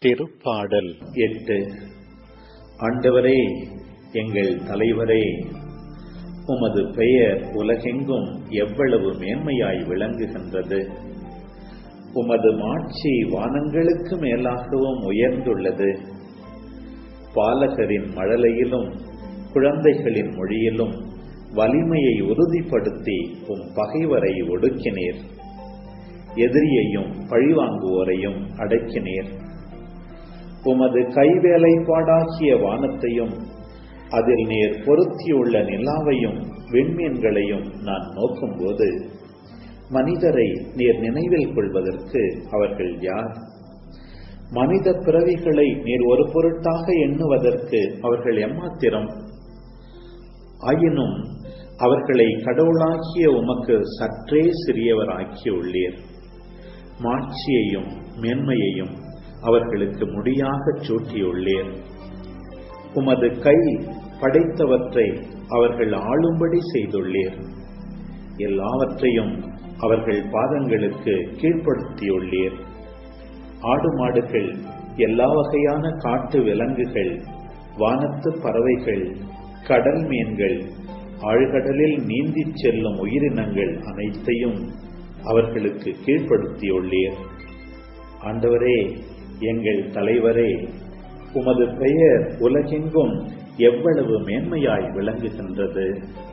திருப்பாடல் எட்டு ஆண்டவரே எங்கள் தலைவரே உமது பெயர் உலகெங்கும் எவ்வளவு மேன்மையாய் விளங்குகின்றது உமது மாட்சி வானங்களுக்கு மேலாகவும் உயர்ந்துள்ளது பாலகரின் மழலையிலும் குழந்தைகளின் மொழியிலும் வலிமையை உறுதிப்படுத்தி உம் பகைவரை ஒடுக்கினீர் எதிரியையும் பழிவாங்குவோரையும் அடக்கினீர் உமது கைவேலைப்பாடாகிய வானத்தையும் அதில் நீர் பொருத்தியுள்ள நிலாவையும் விண்மீன்களையும் நான் நோக்கும்போது மனிதரை நீர் நினைவில் கொள்வதற்கு அவர்கள் யார் மனித பிறவிகளை நீர் ஒரு பொருட்டாக எண்ணுவதற்கு அவர்கள் எம்மாத்திரம் ஆயினும் அவர்களை கடவுளாகிய உமக்கு சற்றே சிறியவராக்கி உள்ளீர் மாட்சியையும் மேன்மையையும் அவர்களுக்கு முடியாகச் சூட்டியுள்ளீர் உமது கை படைத்தவற்றை அவர்கள் ஆளும்படி செய்துள்ளீர் எல்லாவற்றையும் அவர்கள் பாதங்களுக்கு கீழ்ப்படுத்தியுள்ளீர் ஆடு மாடுகள் எல்லா வகையான காட்டு விலங்குகள் வானத்து பறவைகள் கடல் மீன்கள் ஆழ்கடலில் நீந்திச் செல்லும் உயிரினங்கள் அனைத்தையும் அவர்களுக்கு கீழ்ப்படுத்தியுள்ளீர் ஆண்டவரே எங்கள் தலைவரே உமது பெயர் உலகெங்கும் எவ்வளவு மேன்மையாய் விளங்குகின்றது